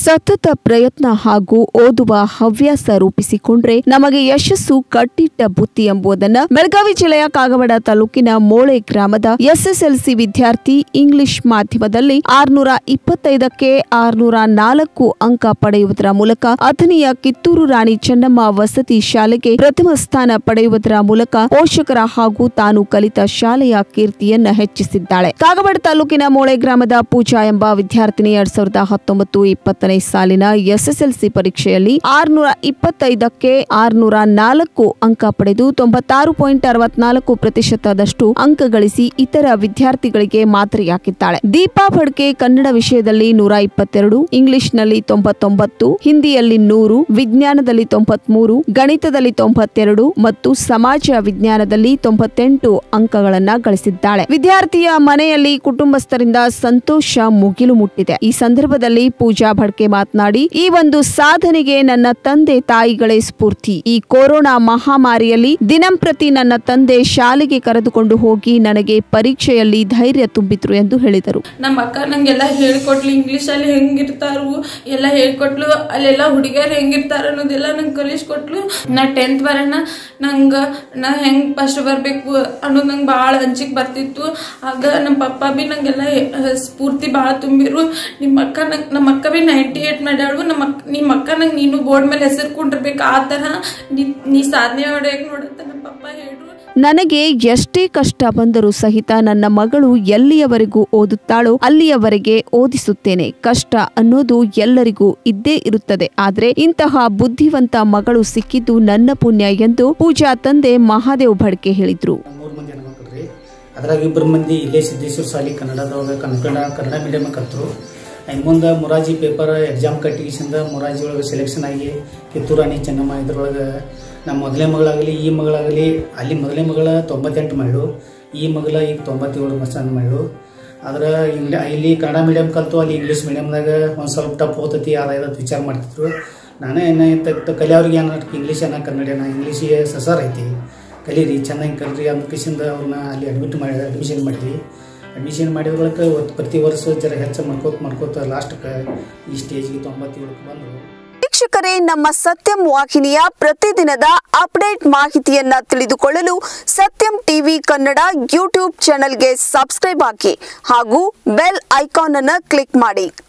ಸತತ ಪ್ರಯತ್ನ ಹಾಗೂ ಓದುವ ಹವ್ಯಾಸ ರೂಪಿಸಿಕೊಂಡ್ರೆ ನಮಗೆ ಯಶಸ್ಸು ಕಟ್ಟಿಟ್ಟ ಬುತ್ತಿ ಎಂಬುದನ್ನ ಬೆಳಗಾವಿ ಜಿಲ್ಲೆಯ ಕಾಗವಾಡ ತಾಲೂಕಿನ ಮೋಳೆ ಗ್ರಾಮದ ಎಸ್ಎಸ್ಎಲ್ಸಿ ವಿದ್ಯಾರ್ಥಿ ಇಂಗ್ಲಿಷ್ ಮಾಧ್ಯಮದಲ್ಲಿ ಆರ್ನೂರ ಇಪ್ಪತ್ತೈದಕ್ಕೆ ಆರ್ನೂರ ನಾಲ್ಕು ಅಂಕ ಪಡೆಯುವುದರ ಮೂಲಕ ಅಥಣಿಯ ಕಿತ್ತೂರು ರಾಣಿ ಚೆನ್ನಮ್ಮ ವಸತಿ ಶಾಲೆಗೆ ಪ್ರಥಮ ಸ್ಥಾನ ಪಡೆಯುವುದರ ಮೂಲಕ ಪೋಷಕರ ಹಾಗೂ ತಾನು ಕಲಿತ ಶಾಲೆಯ ಕೀರ್ತಿಯನ್ನ ಹೆಚ್ಚಿಸಿದ್ದಾಳೆ ಕಾಗವಾಡ ತಾಲೂಕಿನ ಮೋಳೆ ಗ್ರಾಮದ ಪೂಜಾ ಎಂಬ ವಿದ್ಯಾರ್ಥಿನಿ ಎರಡ್ ಸಾವಿರದ ಹತ್ತೊಂಬತ್ತು ಇಪ್ಪತ್ತನೇ ಸಾಲಿನ ಎಸ್ಎಸ್ಎಲ್ಸಿ ಪರೀಕ್ಷೆಯಲ್ಲಿ ಆರ್ನೂರ ಇಪ್ಪತ್ತೈದಕ್ಕೆ ಆರ್ನೂರ ನಾಲ್ಕು ಅಂಕ ಪಡೆದು ತೊಂಬತ್ತಾರು ಪಾಯಿಂಟ್ ಅರವತ್ನಾಲ್ಕು ಪ್ರತಿಶತದಷ್ಟು ಅಂಕ ಗಳಿಸಿ ಇತರ ವಿದ್ಯಾರ್ಥಿಗಳಿಗೆ ಮಾದರಿಯಾಗಿದ್ದಾಳೆ ದೀಪಾ ಫಡ್ಕೆ ಕನ್ನಡ ವಿಷಯದಲ್ಲಿ ನೂರ ಇಪ್ಪತ್ತೆರಡು ಇಂಗ್ಲಿಷ್ನಲ್ಲಿ ತೊಂಬತ್ತೊಂಬತ್ತು ಹಿಂದಿಯಲ್ಲಿ ನೂರು ವಿಜ್ಞಾನದಲ್ಲಿ ತೊಂಬತ್ಮೂರು ಗಣಿತದಲ್ಲಿ ತೊಂಬತ್ತೆರಡು ಮತ್ತು ಸಮಾಜ ವಿಜ್ಞಾನದಲ್ಲಿ ತೊಂಬತ್ತೆಂಟು ಅಂಕಗಳನ್ನ ಗಳಿಸಿದ್ದಾಳೆ ವಿದ್ಯಾರ್ಥಿಯ ಮನೆಯಲ್ಲಿ ಕುಟುಂಬಸ್ಥರಿಂದ ಸಂತೋಷ ಮುಗಿಲು ಮುಟ್ಟಿದೆ ಈ ಸಂದರ್ಭದಲ್ಲಿ ಪೂಜಾ ಭಡ್ಕೆ ಮಾತನಾಡಿ ಈ ಒಂದು ಸಾಧನೆಗೆ ನನ್ನ ತಂದೆ ತಾಯಿಗಳೇ ಸ್ಫೂರ್ತಿ ಈ ಕೊರೋನಾ ಮಹಾಮಾರಿಯಲ್ಲಿ ದಿನಂಪ್ರತಿ ನನ್ನ ತಂದೆ ಶಾಲೆಗೆ ಕರೆದುಕೊಂಡು ಹೋಗಿ ನನಗೆ ಪರೀಕ್ಷೆಯಲ್ಲಿ ಧೈರ್ಯ ತುಂಬಿದ್ರು ಎಂದು ಹೇಳಿದರು ನಮ್ಮ ಅಕ್ಕ ನಂಗೆಲ್ಲ ಹೇಳ್ಕೊಟ್ಲು ಇಂಗ್ಲೀಷಲ್ಲಿ ಹೆಂಗಿರ್ತಾರು ಎಲ್ಲ ಹೇಳ್ಕೊಟ್ಲು ಅಲ್ಲೆಲ್ಲ ಹುಡುಗಿಯರು ಹೆಂಗಿರ್ತಾರ ಅನ್ನೋದೆಲ್ಲ ನಂಗೆ ಕಲಿಸ್ಕೊಟ್ಲು ನಾ ಟೆಂತ್ ಬರೋಣ ನಂಗೆ ನಾ ಹೆಂಗೆ ಫಸ್ಟ್ ಬರಬೇಕು ಅನ್ನೋದು ನಂಗೆ ಭಾಳ ಹಂಚಿಕೆ ಬರ್ತಿತ್ತು ಆಗ ನಮ್ಮ ಪಪ್ಪ ಬಿ ನಂಗೆಲ್ಲ ಹೆ- ಸ್ಫೂರ್ತಿ ಭಾಳ ತುಂಬಿರು ನಿಮ್ಮ ಅಕ್ಕ ನಂಗೆ ನಮ್ಮ ಅಕ್ಕ ಬಿ ನೈಂಟಿ ಏಟ್ ಮಾಡ್ಯಾಳು ನಮ್ಮ ಅಕ್ಕ ನಿಮ್ಮ ಅಕ್ಕ ನಂಗೆ ನೀನು ಬೋರ್ಡ್ ಮೇಲೆ ಹೆಸರು ಕೊಂಡಿರ್ಬೇಕು ಆ ಥರ ನೀ ನೀ ಸಾಧನೆ ಹೊಡೆಯಕ್ಕೆ ನೋಡುತ್ತೆ ನಮ್ಮ ಪಪ್ಪ ಹೇಳ್ರು ನನಗೆ ಎಷ್ಟೇ ಕಷ್ಟ ಬಂದರೂ ಸಹಿತ ನನ್ನ ಮಗಳು ಎಲ್ಲಿಯವರೆಗೂ ಓದುತ್ತಾಳೋ ಅಲ್ಲಿಯವರೆಗೆ ಓದಿಸುತ್ತೇನೆ ಕಷ್ಟ ಅನ್ನೋದು ಎಲ್ಲರಿಗೂ ಇದ್ದೇ ಇರುತ್ತದೆ ಆದ್ರೆ ಇಂತಹ ಬುದ್ಧಿವಂತ ಮಗಳು ಸಿಕ್ಕಿದ್ದು ನನ್ನ ಪುಣ್ಯ ಎಂದು ಪೂಜಾ ತಂದೆ ಮಹಾದೇವ್ ಭಡ್ಕೆ ಹೇಳಿದ್ರು ಮೂರು ಮಂದಿ ಹೆಣ್ಮಕ್ಳು ರೀ ಅದ್ರಾಗ ಇಬ್ಬರು ಮಂದಿ ಇಲ್ಲೇ ಸಿದ್ದೇಶ್ವರ ಸಾಲಿ ಕನ್ನಡದೊಳಗೆ ಕನ್ನಡ ಕನ್ನಡ ಮೀಡಿಯಮ್ ಕಲ್ತರು ಇನ್ನು ಮುಂದೆ ಮೊರಾಜಿ ಪೇಪರ್ ಎಕ್ಸಾಮ್ ಕಟ್ಟಿಗೆಸಿಂದ ಮೊರಾಜಿ ಒಳಗೆ ಸೆಲೆಕ್ಷನ್ ಆಗಿ ಕಿತ್ತೂರಾಣಿ ಚೆನ್ನಮ್ಮ ಇದ್ರೊಳಗೆ ನಮ್ಮ ಮೊದಲೇ ಮಗಳಾಗಲಿ ಈ ಮಗಳಾಗಲಿ ಅಲ್ಲಿ ಮೊದಲೇ ಮಗಳ ತೊಂಬತ್ತೆಂಟು ಮಗಳು ಈ ಮಗಳ ಈಗ ತೊಂಬತ್ತೇಳು ಮಸ್ತಾನ ಮಗಳು ಆದ್ರೆ ಇಲ್ಲಿ ಇಲ್ಲಿ ಕನ್ನಡ ಮೀಡಿಯಮ್ ಕಲ್ತು ಅಲ್ಲಿ ಇಂಗ್ಲೀಷ್ ಮೀಡಿಯಮ್ದಾಗ ಒಂದು ಸ್ವಲ್ಪ ಟಫ್ ಹೋಗ್ತೈತಿ ಅದಾಯ್ತು ವಿಚಾರ ಮಾಡ್ತಿದ್ರು ನಾನೇ ಏನಾಯ್ತು ಕಲಿಯವ್ರಿಗೆ ಏನ ಇಂಗ್ಲೀಷ್ ಏನ ಕನ್ನಡ ಏನ ಇಂಗ್ಲೀಷಿಗೆ ಸಸಾರ ಐತಿ ಕಲೀರಿ ಚೆನ್ನಾಗಿ ಕಲ್ರಿ ಅಂದ ಕಿಸಿಂದ ಅವ್ರನ್ನ ಅಲ್ಲಿ ಅಡ್ಮಿಟ್ ಮಾಡಿ ಅಡ್ಮಿಷನ್ ಮಾಡಿದ್ವಿ ಅಡ್ಮಿಷನ್ ಮಾಡಿದ ಬಳಿಕ ಇವತ್ತು ಪ್ರತಿ ವರ್ಷ ಜರ ಹೆಚ್ಚು ಮಾಡ್ಕೋತ ಮಾಡ್ಕೋತ ಲಾಸ್ಟ್ಗೆ ಈ ಸ್ಟೇಜ್ಗೆ ತೊಂಬತ್ತೇಳಕ್ಕೆ ಬಂದರು ವೀಕ್ಷಕರೇ ನಮ್ಮ ಸತ್ಯಂ ವಾಹಿನಿಯ ಪ್ರತಿದಿನದ ಅಪ್ಡೇಟ್ ಮಾಹಿತಿಯನ್ನ ತಿಳಿದುಕೊಳ್ಳಲು ಸತ್ಯಂ ಟಿವಿ ಕನ್ನಡ ಯೂಟ್ಯೂಬ್ ಚಾನೆಲ್ಗೆ ಸಬ್ಸ್ಕ್ರೈಬ್ ಹಾಕಿ ಹಾಗೂ ಬೆಲ್ ಐಕಾನ್ ಅನ್ನು ಕ್ಲಿಕ್ ಮಾಡಿ